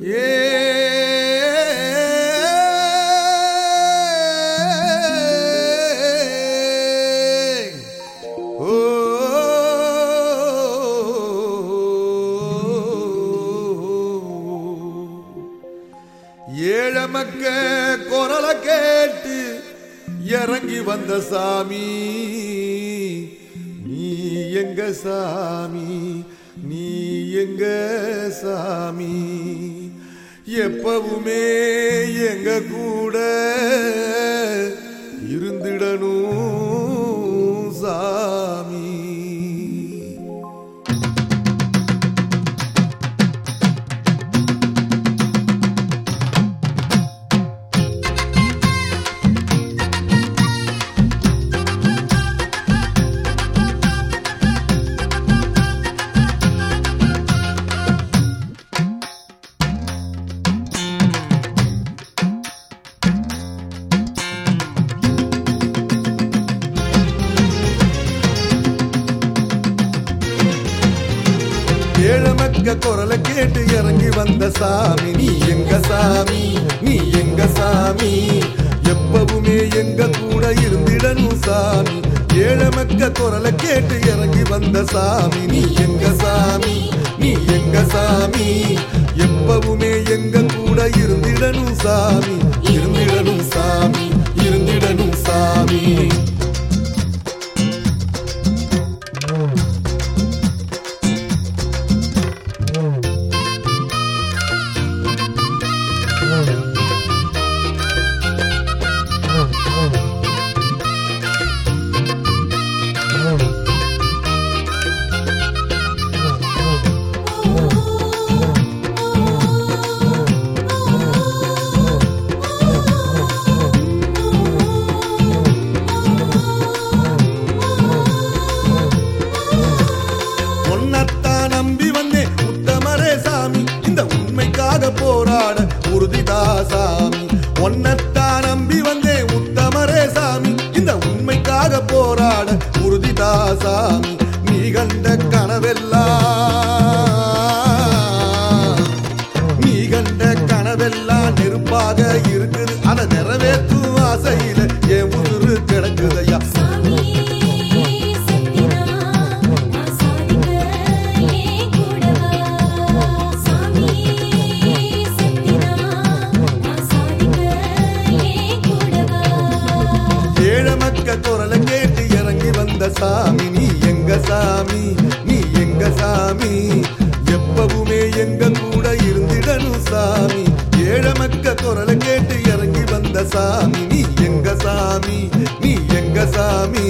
ஏழமக்க குரல கேட்டு இறங்கி வந்த சாமி நீ எங்க சாமி நீ எங்க சாமி எப்பவுமே எங்க கூட இருந்திடணும் சாமி ஏழமக்க குரலை கேட்டு இறங்கி வந்த சாமி நீ எங்க சாமி நீ எங்க சாமி எப்பவுமே எங்க கூட இருந்திடணும் சாமி ஏழமக்க குரலை கேட்டு இறங்கி வந்த சாமி நீ எங்க சாமி நீ எங்க சாமி எப்பவுமே எங்க கூட இருந்திடணும் சாமி இருந்திடணும் சாமி இருந்திடணும் சாமி உன்னத்தான் நம்பி வந்தேன் உத்தமரே சாமி இந்த உண்மைக்காக போராட உறுதிதா சாமி உன்னத்தான் நம்பி வந்தேன் உத்தமரே சாமி இந்த உண்மைக்காக போராட உறுதிதா சாமி நீ கண்ட கனவெல்லாம் நீ கண்ட கனவெல்லாம் நெருப்பாக இருக்குது அதை நிறைவேற்றும் ஆசையில என் உயிர் கிடக்குதையா சாமி சத்தினா நான் சாதிக்க ஏன் கூடவா சாமி சத்தினா நான் சாதிக்க ஏன் கூடவா ஏழமக்க குரலை கேட்டு இறங்கி வந்த சாமி நீ எங்க சாமி நீ எங்க சாமி எப்பவுமே எங்க கூட இருந்திடணும் சாமி ஏழமக்க குரலை கேட்டு இறங்கி வந்த சாமி நீ எங்க சாமி நீ எங்க சாமி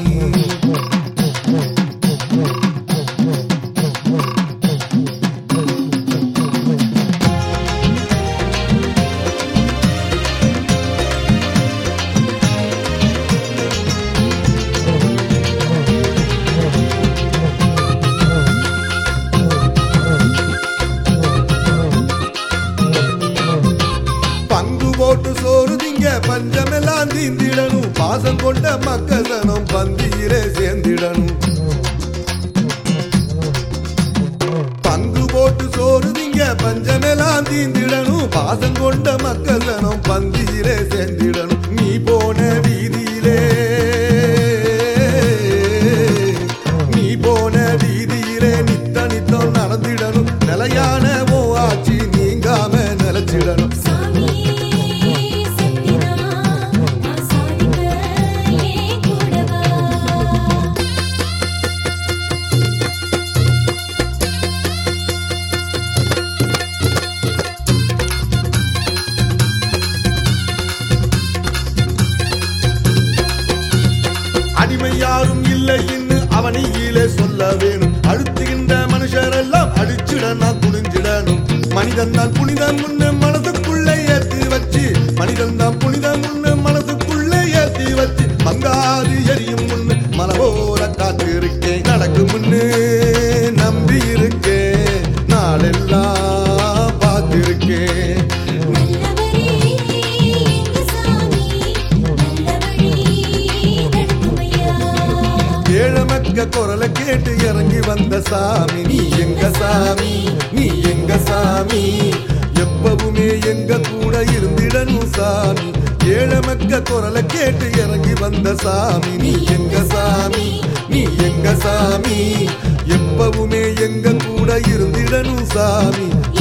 பங்கு போட்டு சோறு திங்க பஞ்சமெல்லாம் தீந்திடணும் பாசம் கொண்ட மக்கசனம் பந்தியிலே சேர்ந்திடணும் பங்கு போட்டு சோறு திங்க பஞ்சமெல்லாம் தீந்திடணும் பாசம் கொண்ட மக்கசனம் பந்தியிலே சேர்ந்திடணும் நீ போன வீதியிலே நீ போன வீதியிலே நித்த நித்தம் நடந்திடணும் நிலையான ஓ ஆட்சி நீங்காம நிலைச்சிடணும் சாமி சத்தினா நான் சாதிக்க ஏன் கூடவா அடிமை யாரும் இல்லை இன்னு அவனியிலே சொல்ல வேணும் அழுத்துகின்ற மனுஷர் எல்லாம் அடிச்சிட நான் துணிஞ்சிடணும் மனிதன் தான் புனிதன் முன்னு மனதுக்குள்ளே ஏத்தி வச்சு மனிதன் தான் புனிதன் முன்னு மனதுக்குள்ளே ஏத்தி வச்சு மங்காது எரியும் முன்னு மலை போல காத்திருக்கேன் நடக்கு முன்னு நம்பி இருக்கேன் நாளெல்லாம் பார்த்திருக்கேன் நல்லவரே எங்க சாமி நல்லவழி நடத்துமையா ஏழமக்க குரலை கேட்டு இறங்கி வந்த சாமி நீ எங்க சாமி நீ எங்க சாமி எங்க கூட இருந்திடணும் சாமி ஏழமக்க குரலை கேட்டு இறங்கி வந்த சாமி நீ எங்க சாமி நீ எங்க சாமி எப்பவுமே எங்க கூட இருந்திடணும் சாமி